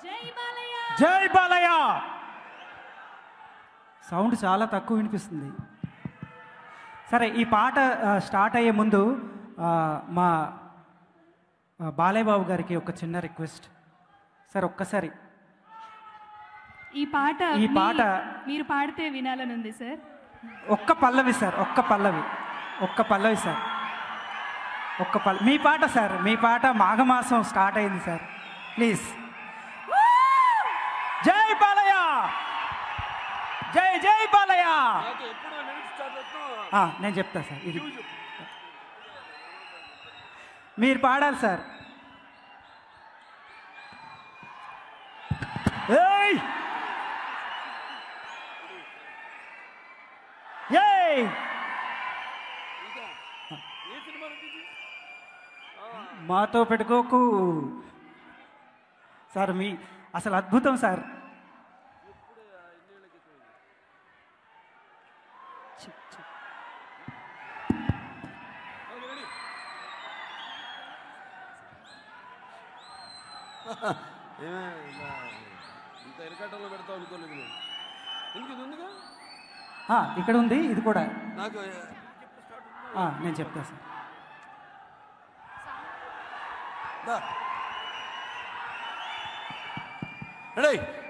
జై బాలయ్య జై బాలయ్య సౌండ్ చాలా తక్కువ వినిపిస్తుంది సరే ఈ పాట ఆ, స్టార్ట్ అయ్యే ముందు ఆ, మా ఆ, బాలయ్య బాబు గారికి ఒక చిన్న రిక్వెస్ట్ సార్ ఒక్కసారి ఈ పాట ఈ మీ- పాట- మీరు పాడితే వినాలని ఉంది సార్ ఒక్క పల్లవి సార్ ఒక్క పల్లవి ఒక్క పల్లవి సార్ ఒక్క పల్ల మీ పాట సార్ మీ పాట మాఘమాసం స్టార్ట్ అయింది సార్ ప్లీజ్ జై బాలయ్య జై జై బాలయ్య ఆ, నేను చెప్తా సార్ ఇది మీరు పాడాలి సార్ ఏయ్ ఏయ్ మాతో పెట్టుకోకు సార్ మీ అసలు అద్భుతం సార్ చి, చి. ఏమే ఇలా ఇంత ఎరకట్టంలో పెడతావు అనుకోలేదు నేను ఎందుకు ఇది ఉందిగా ఆ, ఇక్కడ ఉంది ఇది కూడా నాకు ఆ, నేను చెప్తా సార్ దా. రెడీ